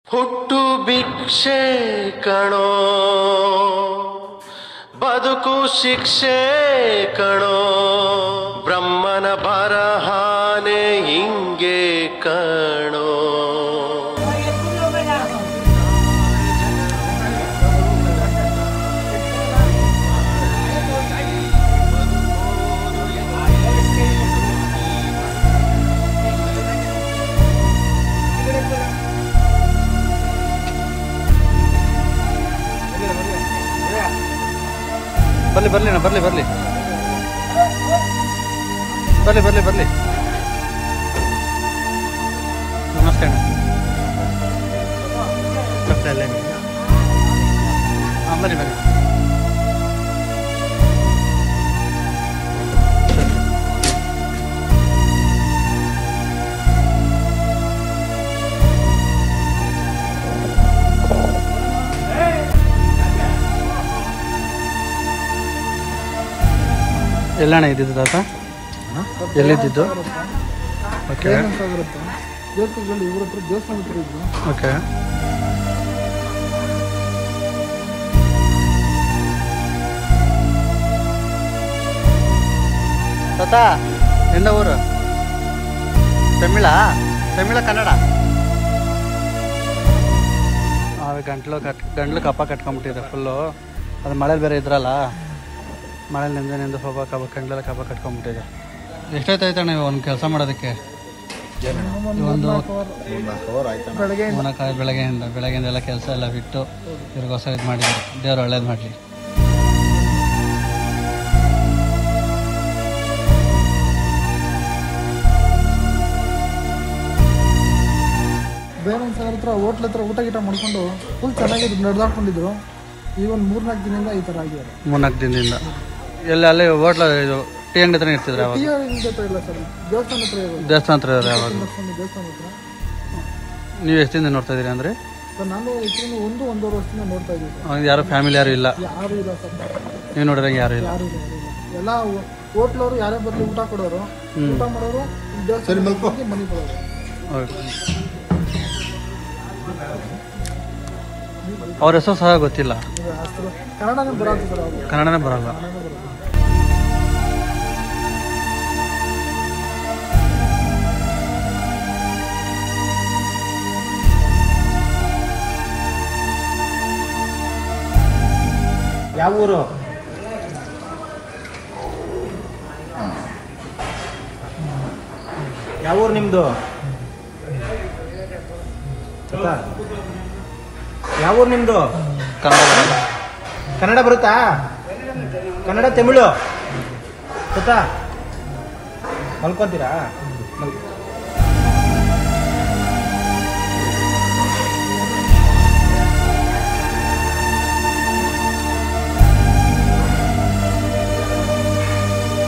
ಹುಟ್ಟು ಭಿಕ್ಷೆ ಕಣೋ ಬದುಕು ಶಿಕ್ಷೆ ಕಣೋ ಬ್ರಹ್ಮನ ಬರಹಾನೆ ಹಿಂಗೆ ಕಣೋ ಬರ್ಲಿ ಬರ್ಲಿ ಅಣ್ಣ ಬರ್ಲಿ ಬರ್ಲಿ ಬರ್ಲಿ ಬರ್ಲಿ ಬರ್ಲಿ ನಮಸ್ತೆ ಅಣ್ಣ ಹಾಂ ಬನ್ನಿ ಬನ್ನಿ ಎಲ್ಲಣ್ಣ ಇದ್ದಿದ್ದು ತಾತ ಎಲ್ಲಿದ್ದಿದ್ದು ಓಕೆ ದೇವಸ್ಥಾನದಲ್ಲಿ ಇವ್ರ ಹತ್ರ ದೇವಸ್ಥಾನ ಹತ್ರ ಇದ್ರು ಓಕೆ ತಾತ ಎಂದ ಊರು ತಮಿಳ ತಮಿಳ ಕನ್ನಡ ಅವು ಗಂಟ್ಲು ಕಟ್ ಗಂಟ್ಲು ಕಪ್ಪ ಕಟ್ಕೊಂಬಿಟ್ಟಿದೆ ಫುಲ್ಲು ಅದು ಮಳೇಲಿ ಬೇರೆ ಇದ್ರಲ್ಲ ಮಳೇಲಿ ನೆಂದು ನೆಂದು ಪಾಪ ಕಬ್ಬ ಗಂಟ್ಲೆಲ್ಲ ಕಪ್ಪ ಕಟ್ಕೊಂಬಿಟ್ಟಿದೆ ಎಷ್ಟೊತ್ತಾಯ್ತು ನೀವು ಒಂದು ಕೆಲಸ ಮಾಡೋದಕ್ಕೆ ಈ ಒಂದು ಬೆಳಗ್ಗೆ ಮೂಲಕ ಬೆಳಗ್ಗೆಯಿಂದ ಬೆಳಗ್ಗೆಯಿಂದ ಎಲ್ಲ ಕೆಲಸ ಎಲ್ಲ ಬಿಟ್ಟು ಇವ್ರಿಗೋಸ್ಕರ ಇದು ಮಾಡಿದ್ದಾರೆ ದೇವ್ರು ಒಳ್ಳೇದು ಮಾಡಲಿ ಬೇರೆ ಸರ್ ಹತ್ರ ಹೋಟ್ಲ್ ಹತ್ರ ಊಟ ಗೀಟ ಮಾಡ್ಕೊಂಡು ಫುಲ್ ಚೆನ್ನಾಗಿದ್ರು ನಡೆದಾಡ್ಕೊಂಡಿದ್ರು ಈ ಒಂದು ಮೂರ್ನಾಲ್ಕು ದಿನದಿಂದ ಈ ಥರ ಆಗಿದ್ದಾರೆ ಮೂರ್ನಾಲ್ಕು ದಿನದಿಂದ ಎಲ್ಲ ಅಲ್ಲಿ ಹೋಟ್ಲ ಇದು ಟೀ ಅಂಗಡಿ ಹತ್ರ ಇರ್ತಿದ್ರೆ ಅವಾಗ ಟೀ ಅಂಗಡಿ ಹತ್ರ ಇಲ್ಲ ಸರ್ ದೇವಸ್ಥಾನ ಹತ್ರ ಇರೋದು ದೇವಸ್ಥಾನ ಹತ್ರ ಇದ್ದಾರೆ ಅವಾಗ ಲಕ್ಷ್ಮಣ ದೇವಸ್ಥಾನ ಹತ್ರ ನೀವು ಎಷ್ಟು ದಿನ ನೋಡ್ತಾ ಇದ್ದೀರಿ ಅಂದರೆ ಸರ್ ನಾನು ಇದನ್ನು ಒಂದು ಒಂದೂವರೆ ವರ್ಷದಿಂದ ನೋಡ್ತಾ ಇದ್ದೀವಿ ಸರ್ ಯಾರು ಫ್ಯಾಮಿಲಿ ಯಾರು ಇಲ್ಲ ಯಾರು ಇಲ್ಲ ಸರ್ ನೀವು ನೋಡಿದಂಗೆ ಯಾರು ಇಲ್ಲ ಯಾರು ಇಲ್ಲ ಯಾರು ಇಲ್ಲ ಎಲ್ಲ ಹೋಟ್ಲವರು ಯಾರೇ ಬರಲಿ ಊಟ ಕೊಡೋರು ಊಟ ಮಾಡೋರು ದೇವಸ್ಥಾನ ಮನೆ ಕೊಡೋರು ಓಕೆ. ಅವ್ರ ಹೆಸರು ಸಹ ಗೊತ್ತಿಲ್ಲ ಇದು ಅಷ್ಟು ಕನ್ನಡನೇ ಬರೋದು ಸರ್ ಅವರು ಕನ್ನಡನೇ ಬರಲ್ಲ ಕನ್ನಡನೇ ಬರೋದು ಯಾವ ಊರು ಯಾವ ಊರು ನಿಮ್ಮದು ಯಾವ ಊರು ನಿಮ್ಮದು ಕನ್ನಡ ಬರಲ್ಲ ಕನ್ನಡ ಬರುತ್ತಾ ಕನ್ನಡ ತಮಿಳು ಗೊತ್ತಾ ಮಲ್ಕೊತೀರಾ ಮಲ್ಕೊ